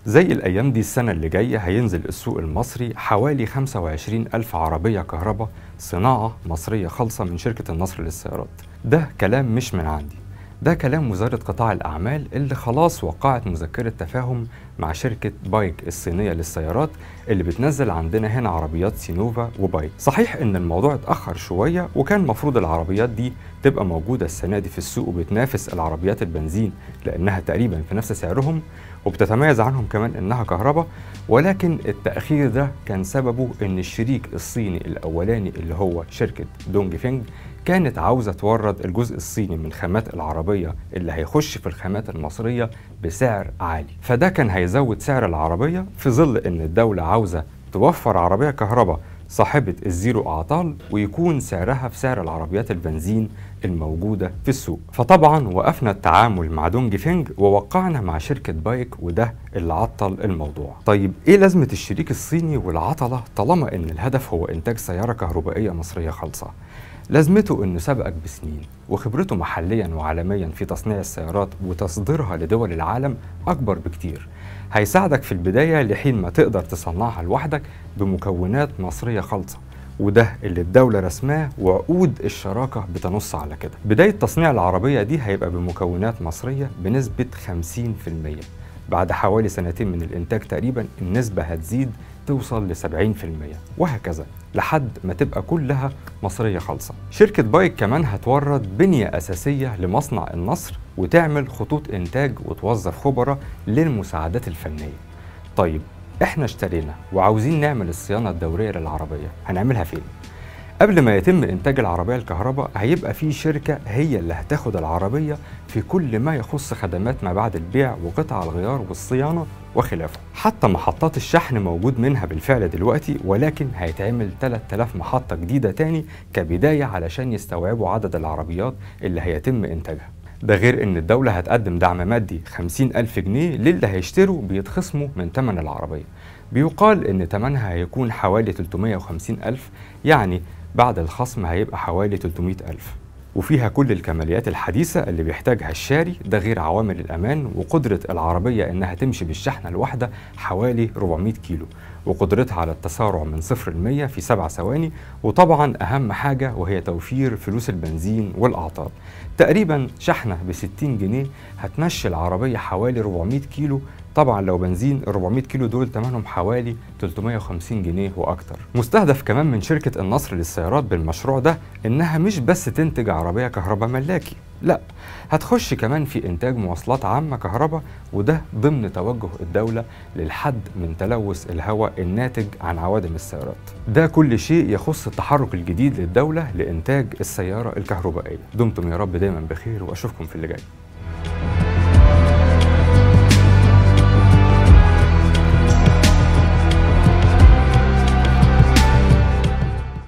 زي الأيام دي السنة اللي جاية هينزل السوق المصري حوالي 25 ألف عربية كهرباء صناعة مصرية خالصة من شركة النصر للسيارات ده كلام مش من عندي ده كلام وزارة قطاع الأعمال اللي خلاص وقعت مذكرة تفاهم مع شركة بايك الصينية للسيارات اللي بتنزل عندنا هنا عربيات سينوفا وبايك صحيح ان الموضوع اتأخر شوية وكان مفروض العربيات دي تبقى موجودة السنة دي في السوق وبتنافس العربيات البنزين لأنها تقريبا في نفس سعرهم وبتتميز عنهم كمان انها كهرباء ولكن التأخير ده كان سببه ان الشريك الصيني الأولاني اللي هو شركة دونج فينج كانت عاوزة تورد الجزء الصيني من خامات العربية اللي هيخش في الخامات المصرية بسعر عالي فده كان هيزود سعر العربية في ظل ان الدولة عاوزة توفر عربية كهرباء صاحبة الزيرو أعطال ويكون سعرها في سعر العربيات البنزين الموجودة في السوق فطبعا وقفنا التعامل مع دونج فينج ووقعنا مع شركة بايك وده اللي عطل الموضوع طيب ايه لازمة الشريك الصيني والعطلة طالما ان الهدف هو انتاج سيارة كهربائية مصرية خالصة لازمته انه سبقك بسنين وخبرته محليا وعالميا في تصنيع السيارات وتصديرها لدول العالم اكبر بكتير هيساعدك في البدايه لحين ما تقدر تصنعها لوحدك بمكونات مصريه خالصه وده اللي الدولة رسماه وعقود الشراكة بتنص على كده بداية تصنيع العربية دي هيبقى بمكونات مصرية بنسبة 50% بعد حوالي سنتين من الإنتاج تقريبا النسبة هتزيد توصل ل 70% وهكذا لحد ما تبقى كلها مصرية خالصة شركة بايك كمان هتورد بنية أساسية لمصنع النصر وتعمل خطوط إنتاج وتوظف خبراء للمساعدات الفنية طيب احنا اشترينا وعاوزين نعمل الصيانة الدورية للعربية هنعملها فين؟ قبل ما يتم إنتاج العربية الكهرباء هيبقى في شركة هي اللي هتاخد العربية في كل ما يخص خدمات ما بعد البيع وقطع الغيار والصيانة وخلافه حتى محطات الشحن موجود منها بالفعل دلوقتي ولكن هيتعمل 3000 محطة جديدة تاني كبداية علشان يستوعبوا عدد العربيات اللي هيتم إنتاجها ده غير ان الدولة هتقدم دعم مادي 50 ألف جنيه للي هيشتروا بيتخصموا من ثمن العربية بيقال ان ثمنها هيكون حوالي 350 ألف يعني بعد الخصم هيبقى حوالي 300 ألف وفيها كل الكماليات الحديثة اللي بيحتاجها الشاري ده غير عوامل الأمان وقدرة العربية إنها تمشي بالشحنة الواحدة حوالي 400 كيلو وقدرتها على التسارع من صفر المية في سبع ثواني وطبعا أهم حاجة وهي توفير فلوس البنزين والأعطال تقريبا شحنة ب 60 جنيه هتمشي العربية حوالي 400 كيلو طبعا لو بنزين ال 400 كيلو دول ثمنهم حوالي 350 جنيه واكتر مستهدف كمان من شركة النصر للسيارات بالمشروع ده انها مش بس تنتج عربية كهرباء ملاكي لا هتخش كمان في انتاج مواصلات عامة كهرباء وده ضمن توجه الدولة للحد من تلوث الهواء الناتج عن عوادم السيارات ده كل شيء يخص التحرك الجديد للدولة لإنتاج السيارة الكهربائية دمتم يا رب دايما بخير وأشوفكم في اللي جاي